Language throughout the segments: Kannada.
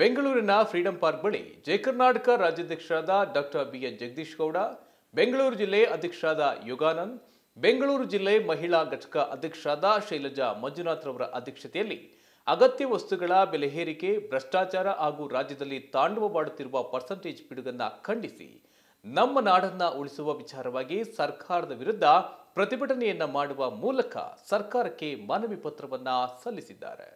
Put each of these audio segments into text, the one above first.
ಬೆಂಗಳೂರಿನ ಫ್ರೀಡಂ ಪಾರ್ಕ್ ಬಳಿ ಜಯ ಕರ್ನಾಟಕ ರಾಜ್ಯಾಧ್ಯಕ್ಷರಾದ ಡಾಕ್ಟರ್ ಬಿಎನ್ ಜಗದೀಶ್ ಗೌಡ ಬೆಂಗಳೂರು ಜಿಲ್ಲೆ ಅಧ್ಯಕ್ಷರಾದ ಯುಗಾನಂದ್ ಬೆಂಗಳೂರು ಜಿಲ್ಲೆ ಮಹಿಳಾ ಘಟಕ ಅಧ್ಯಕ್ಷರಾದ ಶೈಲಜಾ ಮಂಜುನಾಥ್ ರವರ ಅಧ್ಯಕ್ಷತೆಯಲ್ಲಿ ಅಗತ್ಯ ವಸ್ತುಗಳ ಬೆಲೆ ಏರಿಕೆ ಭ್ರಷ್ಟಾಚಾರ ಹಾಗೂ ರಾಜ್ಯದಲ್ಲಿ ತಾಂಡವವಾಡುತ್ತಿರುವ ಪರ್ಸೆಂಟೇಜ್ ಪಿಡುಗನ್ನ ಖಂಡಿಸಿ ನಮ್ಮ ನಾಡನ್ನ ಉಳಿಸುವ ವಿಚಾರವಾಗಿ ಸರ್ಕಾರದ ವಿರುದ್ಧ ಪ್ರತಿಭಟನೆಯನ್ನ ಮಾಡುವ ಮೂಲಕ ಸರ್ಕಾರಕ್ಕೆ ಮನವಿ ಪತ್ರವನ್ನ ಸಲ್ಲಿಸಿದ್ದಾರೆ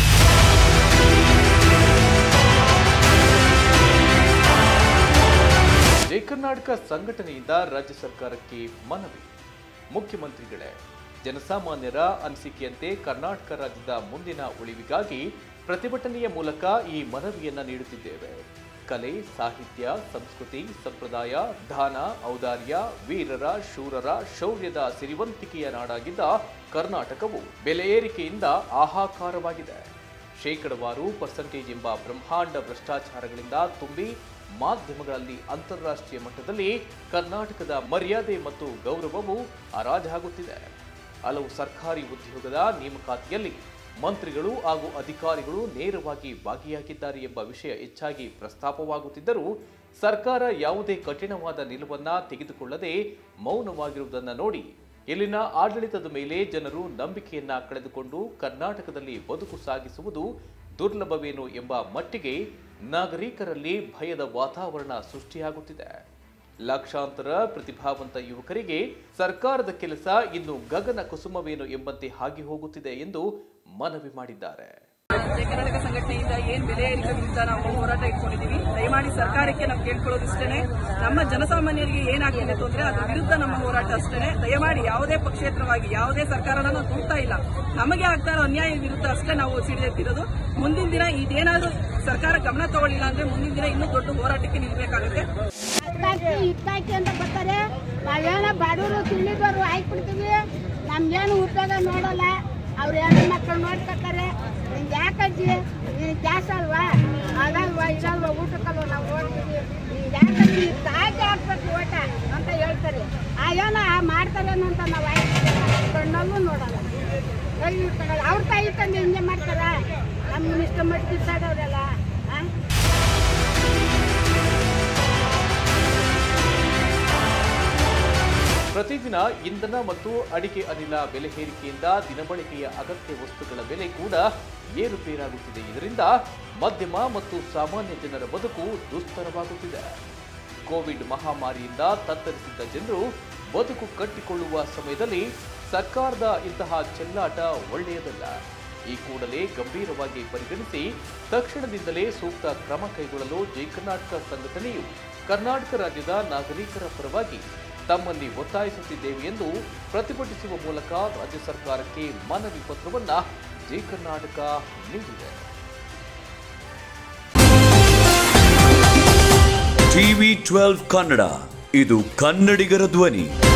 ಜೈ ಕರ್ನಾಟಕ ಸಂಘಟನೆಯಿಂದ ರಾಜ್ಯ ಸರ್ಕಾರಕ್ಕೆ ಮನವಿ ಮುಖ್ಯಮಂತ್ರಿಗಳೇ ಜನಸಾಮಾನ್ಯರ ಅನಿಸಿಕೆಯಂತೆ ಕರ್ನಾಟಕ ರಾಜ್ಯದ ಮುಂದಿನ ಉಳಿವಿಗಾಗಿ ಪ್ರತಿಭಟನೆಯ ಮೂಲಕ ಈ ಮನವಿಯನ್ನ ನೀಡುತ್ತಿದ್ದೇವೆ ಕಲೆ ಸಾಹಿತ್ಯ ಸಂಸ್ಕೃತಿ ಸಂಪ್ರದಾಯ ದಾನ ಔದಾರ್ಯ ವೀರರ ಶೂರರ ಶೌರ್ಯದ ಸಿರಿವಂತಿಕೆಯ ನಾಡಾಗಿದ್ದ ಕರ್ನಾಟಕವು ಬೆಲೆ ಏರಿಕೆಯಿಂದ ಆಹಾಕಾರವಾಗಿದೆ ಶೇಕಡವಾರು ಪರ್ಸೆಂಟೇಜ್ ಎಂಬ ಬ್ರಹ್ಮಾಂಡ ಭ್ರಷ್ಟಾಚಾರಗಳಿಂದ ತುಂಬಿ ಮಾಧ್ಯಮಗಳಲ್ಲಿ ಅಂತಾರಾಷ್ಟ್ರೀಯ ಮಟ್ಟದಲ್ಲಿ ಕರ್ನಾಟಕದ ಮರ್ಯಾದೆ ಮತ್ತು ಗೌರವವು ಹರಾಜಾಗುತ್ತಿದೆ ಹಲವು ಸರ್ಕಾರಿ ಉದ್ಯೋಗದ ನೇಮಕಾತಿಯಲ್ಲಿ ಮಂತ್ರಿಗಳು ಹಾಗೂ ಅಧಿಕಾರಿಗಳು ನೇರವಾಗಿ ಭಾಗಿಯಾಗಿದ್ದಾರೆ ಎಂಬ ವಿಷಯ ಹೆಚ್ಚಾಗಿ ಪ್ರಸ್ತಾಪವಾಗುತ್ತಿದ್ದರೂ ಸರ್ಕಾರ ಯಾವುದೇ ಕಠಿಣವಾದ ನಿಲುವನ್ನ ತೆಗೆದುಕೊಳ್ಳದೆ ಮೌನವಾಗಿರುವುದನ್ನು ನೋಡಿ ಇಲ್ಲಿನ ಆಡಳಿತದ ಮೇಲೆ ಜನರು ನಂಬಿಕೆಯನ್ನ ಕಳೆದುಕೊಂಡು ಕರ್ನಾಟಕದಲ್ಲಿ ಬದುಕು ಸಾಗಿಸುವುದು ದುರ್ಲಭವೇನು ಎಂಬ ಮಟ್ಟಿಗೆ ನಾಗರಿಕರಲ್ಲಿ ಭಯದ ವಾತಾವರಣ ಸೃಷ್ಟಿಯಾಗುತ್ತಿದೆ ಲಕ್ಷಾಂತರ ಪ್ರತಿಭಾವಂತ ಯುವಕರಿಗೆ ಸರ್ಕಾರದ ಕೆಲಸ ಇನ್ನು ಗಗನ ಕುಸುಮವೇನು ಎಂಬಂತೆ ಆಗಿ ಹೋಗುತ್ತಿದೆ ಎಂದು ಮನವಿ ಮಾಡಿದ್ದಾರೆ ಜಯ ಕರ್ನಾಟಕ ಸಂಘಟನೆಯಿಂದ ಏನ್ ಬೆಲೆ ಏರಿಕೆ ವಿರುದ್ಧ ನಾವು ಹೋರಾಟ ಇಟ್ಕೊಂಡಿದೀವಿ ದಯಮಾಡಿ ಸರ್ಕಾರಕ್ಕೆ ನಾವು ಕೇಳ್ಕೊಳ್ಳೋದು ಇಷ್ಟೇನೆ ನಮ್ಮ ಜನಸಾಮಾನ್ಯರಿಗೆ ಏನಾಗ್ತಿದೆ ತೊಂದರೆ ಅದ್ರ ವಿರುದ್ಧ ನಮ್ಮ ಹೋರಾಟ ಅಷ್ಟೇನೆ ದಯಮಾಡಿ ಯಾವುದೇ ಪಕ್ಷೇತರವಾಗಿ ಯಾವುದೇ ಸರ್ಕಾರನ ನಾವು ದೂರ್ತಾ ಇಲ್ಲ ನಮಗೆ ಆಗ್ತಾ ಇರೋ ಅನ್ಯಾಯ ವಿರುದ್ಧ ಅಷ್ಟೇ ನಾವು ಸಿಡಿದೆತ್ತಿರೋದು ಮುಂದಿನ ದಿನ ಇದೇನಾದ್ರೂ ಸರ್ಕಾರ ಗಮನ ತಗೊಳ್ಳಿಲ್ಲ ಅಂದ್ರೆ ಮುಂದಿನ ದಿನ ಇನ್ನೂ ದೊಡ್ಡ ಹೋರಾಟಕ್ಕೆ ನಿಲ್ಬೇಕಾಗುತ್ತೆ ಇತ್ತಾಕಿ ಇತ್ತಾಕಿ ಅಂತ ಬರ್ತಾರೆ ನಾವೇನೋ ಬಡವರು ತಿಳಿದವರು ಹಾಕ್ಬಿಡ್ತೀವಿ ನಮ್ಗೇನು ಉಪಯೋಗ ನೋಡಲ್ಲ ಅವ್ರ ಹೆಣ್ಣು ಮಕ್ಕಳು ನೋಡ್ಕೊತಾರೆ ನಿಂಗೆ ಯಾಕಜ್ಜಿ ನಿನ್ ಗ್ಯಾಸ್ ಅಲ್ವಾ ಅದಲ್ವಾ ಇದಲ್ವಾ ಊಟಕ್ಕಲ್ವಾ ನಾವು ನೋಡ್ತೀವಿ ನಿಂಗೆ ಯಾಕಜ್ಜಿ ತಾಕಿ ಹಾಕ್ಬೇಕು ಓಟ ಅಂತ ಹೇಳ್ತಾರೆ ಆ ಏನೋ ಆ ಮಾಡ್ತಾರೇನೋ ಅಂತ ನಾವು ಹಾಕ್ತೀವಿ ಕಣ್ಣಲ್ಲೂ ನೋಡಲ್ಲ ಕೈ ಇಟ್ಕೊಳ್ಳಲ್ಲ ಅವ್ರ ತಾಯಿ ತಂದೆ ಹಿಂಗೆ ಮಾಡ್ತಾರ ನಮ್ಮ ಇಷ್ಟ ಮಟ್ಟಿಗೆ ಇದ್ದಾಡವ್ರಲ್ಲ ಹಾಂ ಪ್ರತಿದಿನ ಇಂಧನ ಮತ್ತು ಅಡಿಕೆ ಅನಿಲ ಬೆಲೆ ಏರಿಕೆಯಿಂದ ದಿನಬಳಕೆಯ ಅಗತ್ಯ ವಸ್ತುಗಳ ಬೆಲೆ ಕೂಡ ಏರುಪೇರಾಗುತ್ತಿದೆ ಇದರಿಂದ ಮಧ್ಯಮ ಮತ್ತು ಸಾಮಾನ್ಯ ಜನರ ಬದುಕು ದುಸ್ತರವಾಗುತ್ತಿದೆ ಕೋವಿಡ್ ಮಹಾಮಾರಿಯಿಂದ ತತ್ತರಿಸಿದ್ದ ಜನರು ಬದುಕು ಕಟ್ಟಿಕೊಳ್ಳುವ ಸಮಯದಲ್ಲಿ ಸರ್ಕಾರದ ಇಂತಹ ಚೆಲ್ಲಾಟ ಒಳ್ಳೆಯದಲ್ಲ ಈ ಕೂಡಲೇ ಗಂಭೀರವಾಗಿ ಪರಿಗಣಿಸಿ ತಕ್ಷಣದಿಂದಲೇ ಸೂಕ್ತ ಕ್ರಮ ಕೈಗೊಳ್ಳಲು ಜೈ ಕರ್ನಾಟಕ ಸಂಘಟನೆಯು ಕರ್ನಾಟಕ ರಾಜ್ಯದ ನಾಗರಿಕರ ಪರವಾಗಿ ತಮ್ಮಲ್ಲಿ ಒತ್ತಾಯಿಸುತ್ತಿದ್ದೇವೆ ಎಂದು ಪ್ರತಿಭಟಿಸುವ ಮೂಲಕ ರಾಜ್ಯ ಸರ್ಕಾರಕ್ಕೆ ಮನವಿ ಪತ್ರವನ್ನ ಜೈ ಕರ್ನಾಟಕ ನೀಡಿದೆ ಟಿವಿ ಟ್ವೆಲ್ವ್ ಕನ್ನಡ ಇದು ಕನ್ನಡಿಗರ ಧ್ವನಿ